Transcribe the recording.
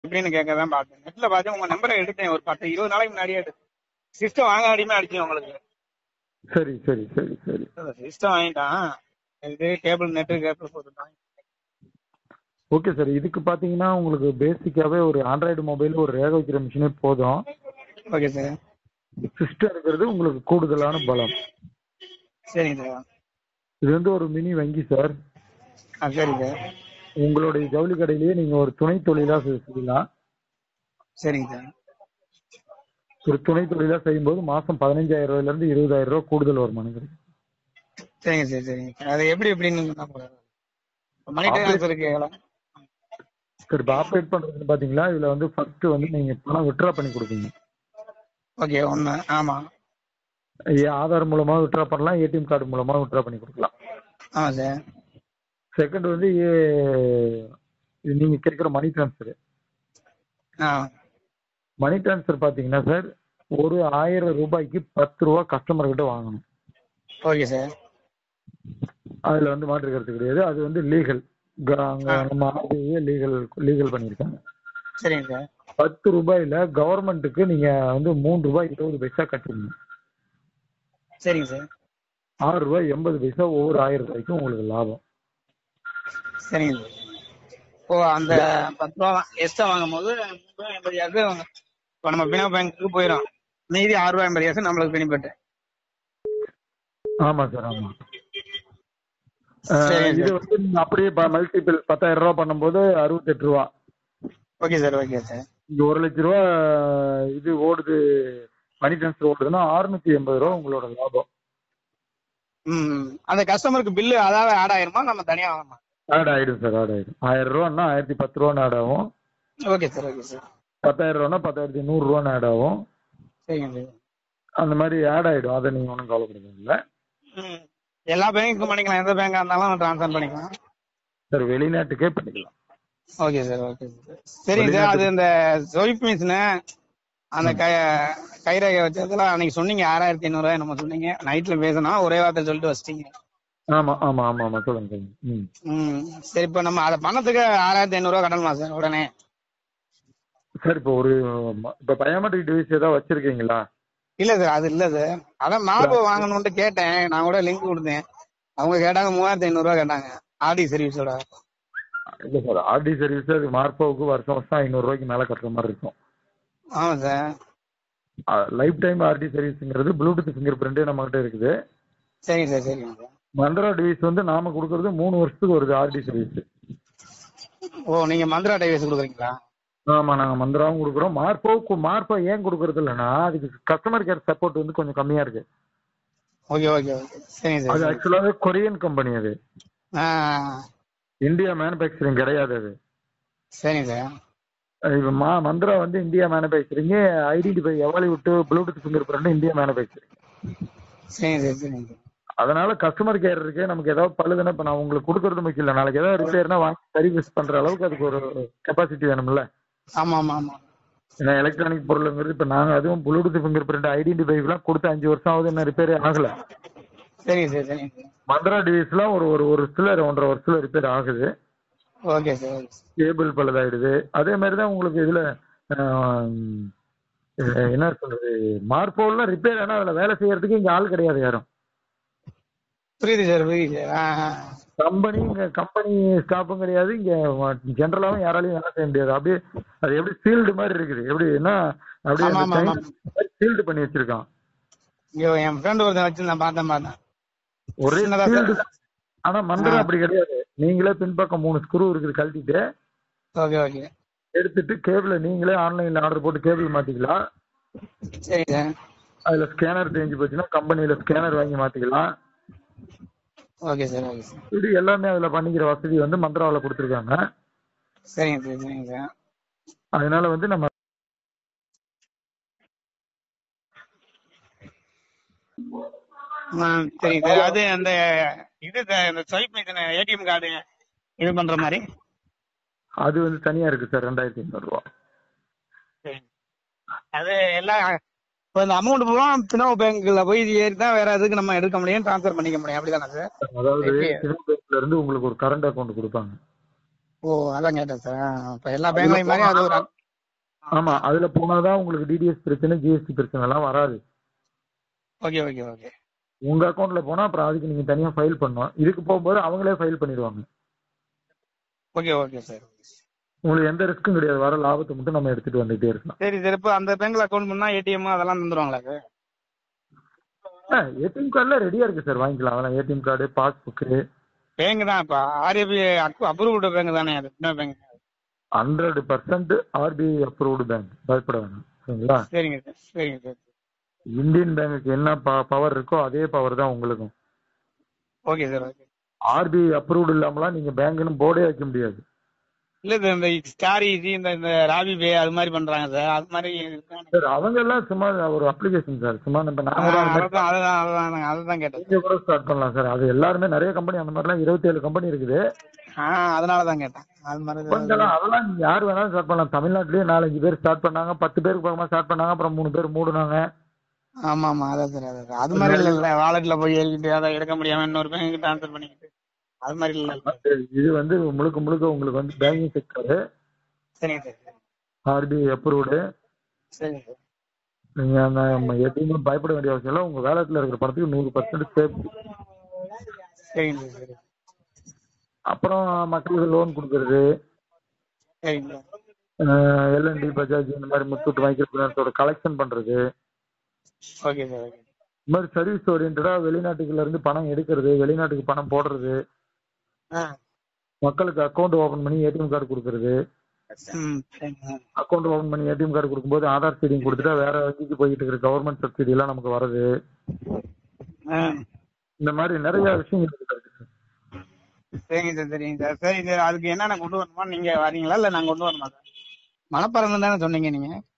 எப்படின்னு கேட்க தான் பார்த்தேன் நெட்ல பார்த்து உங்க நம்பரை எடுத்தேன் ஒரு பத்து இருபது நாளைக்கு முன்னாடியே எடுத்தேன் சிஸ்டம் வாங்க அடிமே அடிச்சேன் உங்களுக்கு சரி சரி சரி சரி சிஸ்டம் வாங்கிட்டான் இது கேபிள் நெட்டு கேபிள் போட்டுட்டான் ஓகே சார் இதுக்கு பாத்தீங்கன்னா உங்களுக்கு பேசிக்காவே ஒரு ஆண்ட்ராய்டு மொபைல் ஒரு ரேக வைக்கிற மிஷினே போதும் ஓகே சார் சிஸ்டம் இருக்கிறது உங்களுக்கு கூடுதலான பலம் சரிங்க சார் இது வந்து ஒரு மினி வங்கி சார் ஆ சரி சார் உங்களுடைய ஜவுளி கடையிலேயே நீங்க ஒரு துணை தொழிலா செ- செய்யலாம் சரிங்க சார் ஒரு துணை தொழிலா செய்யும்போது மாசம் பதினஞ்சாயிரம் ரூபாயில இருந்து இருபதாயிரம் ரூபாய் கூடுதல் வருமானம் கிடைக்கும் சரிங்க சார் சரிங்க சார் அது எப்படி எப்படின்னு சொன்னா போதும். மணி ட்ரான்ஸ்ஃபருக்கு எவ்வளோ சரி இப்போ ஆப்ரேட் பண்றதுன்னு பாத்தீங்களா இதுல வந்து ஃபர்ஸ்ட் வந்து நீங்க பணம் விட்ரா பண்ணி கொடுப்பீங்க ஓகே ஒன்று ஆமா ஏ- ஆதார் மூலமா விட்ரா பண்ணலாம் ஏடிஎம் கார்டு மூலமா விட்ரா பண்ணி கொடுக்கலாம் ஆமா சார் செகண்ட் வந்து ஏ- இது நீங்க கேட்குற மணி ட்ரான்ஸ்ஃபர் ஆ மணி ட்ரான்ஸ்ஃபர் பாத்தீங்கன்னா சார் ஒரு ஆயிரம் ரூபாய்க்கு பத்து ரூபா கஸ்டமர் கிட்ட வாங்கணும் ஓகே சார் அதுல வந்து மாற்றுக்கிறது கிடையாது அது வந்து லீகல் அங்க நம்ம ஆர்பிஐ லீகல் லீகல் பண்ணியிருக்காங்க சரிங்க சார் பத்து ரூபாயில கவர்மெண்ட்டுக்கு நீங்க வந்து மூணு ரூபாய் இருபது பைசா கட்டணும் சரிங்க சார் ஆறு ரூபாய் எண்பது பைசா ஒவ்வொரு ஆயிரம் ரூபாய்க்கும் உங்களுக்கு லாபம் சரிங்க சார் ஓ அந்த பத்து ரூபா எக்ஸ்ட்ரா வாங்கும் போது மூணு ரூபா எண்பது காசு இப்போ நம்ம பினா பேங்க்குக்கு போயிடும் மீதி ஆறு ரூபா எண்பது காசு நம்மளுக்கு பெனிஃபிட் ஆமா சார் ஆமா அஹ், சரி, இது சார். வந்து நீங்க அப்படியே மல்டிபிள் பத்தாயிரம் ரூபாய் பண்ணும்போது அறுபத்தெட்டு ரூபா ஓகே சார் ஓகே சார் இங்க ஒரு லட்ச ரூபா இது ஓடுது மணி ட்ரான்ஸ்ஃபர் ஓடுதுன்னா அறுநூத்தி எண்பது ரூபா உங்களோட லாபம் ம் அந்த கஸ்டமருக்கு பில்லு அதாவது ஆட் ஆயிருமா நம்ம தனியா வாங்கணுமா ஆட் ஆயிடும் சார் ஆட் ஆயிடும் ஆயிரம் ரூபான்னா ஆயிரத்தி பத்து ரூபான்னு ஆட் ஆகும் ஓகே சார் ஓகே சார் பத்தாயிரம் ரூபான்னா பத்தாயிரத்தி நூறு ரூபான்னு ஆட் ஆகும் சரிங்க சார் அந்த மாதிரி ஆட் ஆயிடும் அதை நீங்க ஒன்றும் கவலைப்பட இல்லை ம் எல்லா பேங்க்கும் பண்ணிக்கலாம் எந்த பேங்கா இருந்தாலும் ட்ரான்ஸ்ஃபர் பண்ணிக்கலாம் சார் வெளிநாட்டுக்கே பண்ணிக்கலாம் ஓகே சார் ஓகே சார் சரிங்க சார் அது இந்த சொயிப் மிஷினு அந்த கை கைரேகை வச்சதெல்லாம் அன்னைக்கு சொன்னீங்க ஆறாயிரத்தி ஐநூறுரூவா நம்ம சொன்னீங்க நைட்ல பேசணும் ஒரே வார்த்தை சொல்லிட்டு வச்சிட்டீங்க ஆமா ஆமா ஆமா ஆமா சொல்லுங்க சொல்லுங்க ம் ம் சரி இப்போ நம்ம அதை பண்ணதுக்கு ஆறாயிரத்தி ஐநூறுரூவா கட்டணுமா சார் உடனே சார் இப்போ ஒரு ம- இப்போ பயோமெட்ரிக் டிவைஸ் ஏதாவது வச்சிருக்கீங்களா இல்ல சார் அது இல்ல சார் அதான் மார்பு வாங்கணும்னு கேட்டேன் நான் கூட லிங்க் கொடுத்தேன் அவங்க கேட்டாங்க மூவாயிரத்தி ஐநூறுரூவா கேட்டாங்க ஆடி சர்வீஸோட இல்ல சார் ஆர்டி சர்வீஸ் அது மார்போவுக்கு வருஷம் வருஷம் ஐநூறு ரூபாய்க்கு மேல கட்டுற மாதிரி இருக்கும் ஆமா சார் லைஃப் டைம் ஆர்டி சர்வீஸ்ங்கிறது ப்ளூடூத் ஃபிங்கர் பிரிண்டே நம்ம கிட்ட இருக்குது சரிங்க சார் சரிங்க சார் மந்த்ரா டிவைஸ் வந்து நாம கொடுக்கறது மூணு வருஷத்துக்கு வருது ஆர்டி சர்வீஸ் ஓ நீங்க மந்த்ரா டைவர்ஸ் கொடுக்குறீங்களா ஆமா நாங்க மந்த்ராவும் கொடுக்குறோம் மார்போவுக்கு மார்போ ஏன் கொடுக்கறது இல்லைன்னா அதுக்கு கஸ்டமர் கேர் சப்போர்ட் வந்து கொஞ்சம் கம்மியா இருக்கு ஓகே ஓகே ஓகே சரிங்க அது சார் ஆக்சுவலாவே கொரியன் கம்பெனி அது ஆ இந்தியா மேனுபேக்சரிங் கிடையாது அது சரிங்க சார் இப்ப மா மந்த்ரா வந்து இந்தியா மேனுபேக்சரிங் ஐடென்டிஃபை எவாலி விட்டு bluetooth finger print India manufacturing சரிங்க சார் சரிங்க சார் அதனால கஸ்டமர் கேர் இருக்கு நமக்கு ஏதாவது பழுதுன்னா இப்ப நான் உங்களுக்கு கொடுக்கறது முக்கியம் இல்லை நாளைக்கு ஏதாவது ரிப்பேர்னா வாங்கி சர்வீஸ் பண்ற அளவுக்கு அதுக்கு ஒரு கெப்பாசிட்டி வேணும்ல ஆமா ஆமா ஆமா ஏன்னா எலக்ட்ரானிக் பொருளுங்கிறது இப்ப நாங்க அதுவும் ப்ளூடூத் ஃபிங்கர் பிரிண்ட் ஐடென்டிஃபை எல்லாம் கொடுத்து அஞ்சு வருஷம் ஆகுது என்ன ரிப்பேரே ஆகல சரிங்க சார் சரிங்க சார் மந்த்ரா டிவைஸ்லாம் ஒரு ஒரு ஒரு வருஷத்துல ஒன்றரை வருஷத்துல ரிப்பேர் ஆகுது okay sir okay sir cable பழுதாயிடுது அதே மாதிரி தான் உங்களுக்கு இதுல ஆம், இது என்ன சொல்றது மார்போல்லாம் ரிப்பேர் ஆனா அதுல வேலை செய்யறதுக்கு இங்க ஆள் கிடையாது யாரும் புரியுது சார் புரியுது சார் ஆ ஆ. கம்பெனி இங்க கம்பெனி ஸ்டாஃபும் கிடையாது இங்க ஜென்ரலாவும் யாராலையும் வேலை செய்ய முடியாது அப்படியே அது எப்படி சீல்டு மாதிரி இருக்குது எப்படின்னா அப்படியே ஆமா, ஆமா, ஆமா. சீல்டு பண்ணி வச்சிருக்கான் ஐயோ என் ஃப்ரெண்ட் ஒருத்தன் வச்சிருந்தான் பார்த்தேன் பார்த்தேன் ஒரே சின்னதா சீல்டு சார். ஆனா மந்திரம் ஆ. அப்படி கிடையாது நீங்களே பின்பக்கம் மூணு ஸ்க்ரூ இருக்குது கழட்டிட்டு ஓகே ஓகே எடுத்துட்டு கேபிள நீங்களே ஆன்லைன்ல ஆர்டர் போட்டு கேபிள் மாத்திக்கலாம் சரிங்க சார் அதுல ஸ்கேனர் தெரிஞ்சு போச்சுன்னா கம்பெனில ஸ்கேனர் வாங்கி மாத்திக்கலாம் ஓகே சார் ஓகே சார் இப்படி எல்லாமே அதுல பண்ணிக்கிற வசதி வந்து மந்த்ராவில் கொடுத்துருக்காங்க சரிங்க சார் சரிங்க சார் அதனால வந்து நம்ம ஆ, சரிங்க சார் அது அந்த இது சார் இந்த ஸ்வைப் மிஷின் ஏடிஎம் கார்டு இது பண்ற மாதிரி அது வந்து தனியா இருக்கு சார் ரெண்டாயிரத்தி ஐநூறு ரூபா அது எல்லாம் இப்போ இந்த அமௌண்ட் பூரா பினோ பேங்க்ல போய் ஏறி தான் வேற எதுக்கு நம்ம எடுக்க முடியும் ட்ரான்ஸ்ஃபர் பண்ணிக்க முடியும் அப்படிதானே சார் அதாவது எப்படி? சின்ன பேங்க்ல இருந்து உங்களுக்கு ஒரு கரண்ட் அக்கௌண்ட் கொடுப்பாங்க ஓ அதான் கேட்டேன் சார் இப்ப எல்லா பேங்க்லயும் மாதிரி அது ஒரு ac- ஆமா அதுல போனாதான் உங்களுக்கு டிடிஎஸ் பிரச்சனை ஜிஎஸ்டி பிரச்சனை எல்லாம் வராது ஓகே ஓகே ஓகே உங்க அக்கௌண்ட்ல போனா அப்புறம் அதுக்கு நீங்க தனியா ஃபைல் பண்ணணும் இதுக்கு போகும்போது அவங்களே ஃபைல் பண்ணிடுவாங்க ஓகே ஓகே சார் உங்களுக்கு எந்த ரிஸ்க்கும் கிடையாது வர லாபத்தை மட்டும் நம்ம எடுத்துட்டு வந்துட்டே இருக்கலாம் சரி சார் இப்போ அந்த பேங்க்ல அக்கௌண்ட் பண்ணா ஏடிஎம் அதெல்லாம் தந்துருவாங்களா சார் ஏடிஎம் கார்டுல ரெடியா இருக்கு சார் வாங்கிக்கலாம் அதெல்லாம் ஏடிஎம் கார்டு பாஸ்புக்கு பேங்க் தான் இப்ப ஆர்ஏபி அப்ரூவ்டு பேங்க் தானே அது என்ன bank hundred percent RBI approved bank பயப்பட வேணாம் சரிங்களா சரிங்க சார் சரிங்க சார் இந்தியன் பேங்குக்கு என்ன பவர் இருக்கோ அதே பவர் தான் உங்களுக்கும் okay sir okay RBI approved இல்லாமலாம் நீங்க பேங்க்னு போர்டே வைக்க முடியாது இல்ல சார் இந்த ஸ்டார் ஈஸி இந்த இந்த ராபி பே அது மாதிரி பண்றாங்க சார் அது மாதிரி இருக்கான்னு- சார் அவங்க எல்லாம் சும்மா ஒரு அப்ளிகேஷன் சார் சும்மா நம்ம ஆ, நாம தான் அந்த மாதிரி அதுதான் அதுதான் அதுதான் அதுதான் கேட்டேன் நீங்க கூட ஸ்டார்ட் பண்ணலாம் சார் அது எல்லாருமே நிறைய கம்பெனி அந்த மாதிரிலாம் இருபத்தி ஏழு கம்பெனி இருக்குது ஆ அதனால தான் கேட்டேன் அது மாதிரி தான். கொஞ்சம் அதெல்லாம் நீங்க யார் வேணாலும் ஸ்டார்ட் பண்ணலாம் தமிழ்நாட்டிலேயே நாலஞ்சு பேர் ஸ்டார்ட் பண்ணாங்க பத்து பேருக்கு பக்கமா ஸ்டார்ட் பண்ணாங்க அப்புறம் மூணு பேர் மூடுனாங்க ஆமா ஆமா அதான் சார் அதான் சார் அது மாதிரி இல்ல இல்ல வாலெட்ல போய் எழுதிட்டு அதை எடுக்க முடியாம இன்னொரு பேங்க் ட்ரான்ஸ்ஃபர் பண்ணிக்கிட்டு அது மாதிரி இல்ல இல்ல இது வந்து முழுக்க முழுக்க உங்களுக்கு வந்து பேங்கிங் செக்டர் சரிங்க சார் ஆர்பிஐ அப்ரூவ்டு சரிங்க சார் நீங்க அந்த நம்ம எதுவுமே பயப்பட வேண்டிய அவசியம் இல்லை உங்க வேலட்ல இருக்கிற பணத்துக்கு நூறு பர்சன்ட் சேஃப்டி சரிங்க சார் சரி அப்புறம் மக்களுக்கு லோன் கொடுக்கறது சரிங்க சார் எல்என்டி பஜாஜ் இந்த மாதிரி முத்தூட் மைக்ரோ ஃபைனான்ஸோட கலெக்ஷன் பண்றது ஓகே சார் ஓகே இந்த மாதிரி சர்வீஸ் ஓரியன்டா வெளிநாட்டுக்குள்ள இருந்து பணம் எடுக்கிறது வெளிநாட்டுக்கு பணம் போடுறது ஆ மக்களுக்கு அக்கௌண்ட் ஓபன் பண்ணி ஏடிஎம் கார்டு கொடுக்கறது ம் சரிங்க சார் அக்கௌண்ட் ஓபன் பண்ணி ஏடிஎம் கார்டு கொடுக்கும்போது ஆதார் சீடிங் கொடுத்துட்டா வேற வங்கிக்கு போயிட்டு இருக்கிற கவர்மெண்ட் சப்சிடி எல்லாம் நமக்கு வருது ஆ இந்த மாதிரி நிறைய விஷயங்கள் இருக்கு சரிங்க சார் சரிங்க சார் சரி சார் அதுக்கு என்னென்ன கொண்டு வரணுமா நீங்க வரீங்களா இல்ல நான் கொண்டு வரணுமா சார் மணப்பறந்து தானே சொன்னீங்க நீங்க